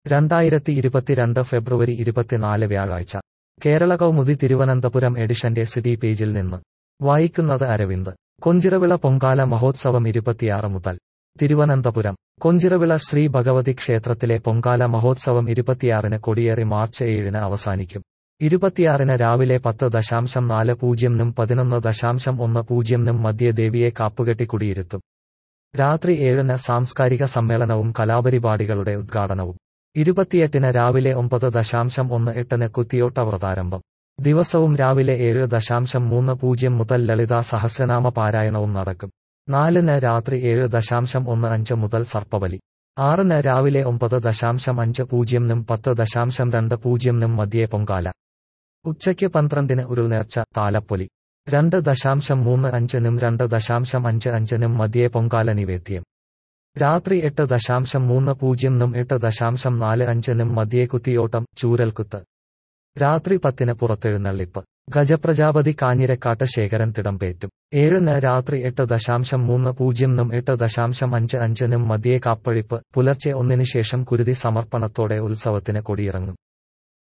രണ്ടായിരത്തി ഇരുപത്തിരണ്ട് ഫെബ്രുവരി ഇരുപത്തിനാല് വ്യാഴാഴ്ച കേരള കൗമുദി തിരുവനന്തപുരം എഡിഷന്റെ സിറ്റി പേജിൽ നിന്ന് വായിക്കുന്നത് അരവിന്ദ് കൊഞ്ചിറവിള പൊങ്കാല മഹോത്സവം ഇരുപത്തിയാറ് മുതൽ തിരുവനന്തപുരം കൊഞ്ചിറവിള ശ്രീ ഭഗവതി ക്ഷേത്രത്തിലെ പൊങ്കാല മഹോത്സവം ഇരുപത്തിയാറിന് കൊടിയേറി മാർച്ച് ഏഴിന് അവസാനിക്കും ഇരുപത്തിയാറിന് രാവിലെ പത്ത് ദശാംശം നാല് പൂജ്യംനും പതിനൊന്ന് ദശാംശം ഒന്ന് പൂജ്യംനും മധ്യേ ദേവിയെ കാപ്പുകെട്ടി കുടിയിരുത്തും രാത്രി ഏഴിന് സാംസ്കാരിക സമ്മേളനവും കലാപരിപാടികളുടെ ഉദ്ഘാടനവും ഇരുപത്തിയെട്ടിന് രാവിലെ ഒമ്പത് ദശാംശം ഒന്ന് എട്ടിന് കുത്തിയോട്ട വ്രതാരംഭം ദിവസവും രാവിലെ ഏഴ് ദശാംശം മൂന്ന് പൂജ്യം മുതൽ ലളിതാ സഹസ്രനാമ പാരായണവും നടക്കും നാലിന് രാത്രി ഏഴ് ദശാംശം ഒന്ന് അഞ്ച് മുതൽ സർപ്പബലി ആറിന് രാവിലെ ഒമ്പത് ദശാംശം അഞ്ച് പൂജ്യംനും പത്ത് ദശാംശം രണ്ട് പൂജ്യംനും മധ്യേ പൊങ്കാല ഉച്ചയ്ക്ക് പന്ത്രണ്ടിന് ഉരുൾനേർച്ച താലപ്പൊലി രണ്ട് ദശാംശം മൂന്ന് അഞ്ചിനും രണ്ട് ദശാംശം അഞ്ച് അഞ്ചിനും മധ്യേ പൊങ്കാല നിവേദ്യം രാത്രി എട്ട് ദശാംശം മൂന്ന് പൂജ്യംനും എട്ട് ദശാംശം നാല് അഞ്ചിനും മധ്യേ കുത്തിയോട്ടം ചൂരൽകുത്ത് രാത്രി പത്തിന് പുറത്തെഴുന്നള്ളിപ്പ് ഗജപ്രജാപതി കാഞ്ഞിരക്കാട്ട് ശേഖരൻ തിടമ്പേറ്റും ഏഴിന് രാത്രി എട്ട് ദശാംശം മൂന്ന് പൂജ്യംനും എട്ട് ദശാംശം അഞ്ച് അഞ്ചിനും മധ്യേ കാപ്പഴിപ്പ് പുലർച്ചെ ഒന്നിനു ശേഷം കുരുതി സമർപ്പണത്തോടെ ഉത്സവത്തിന് കൊടിയിറങ്ങും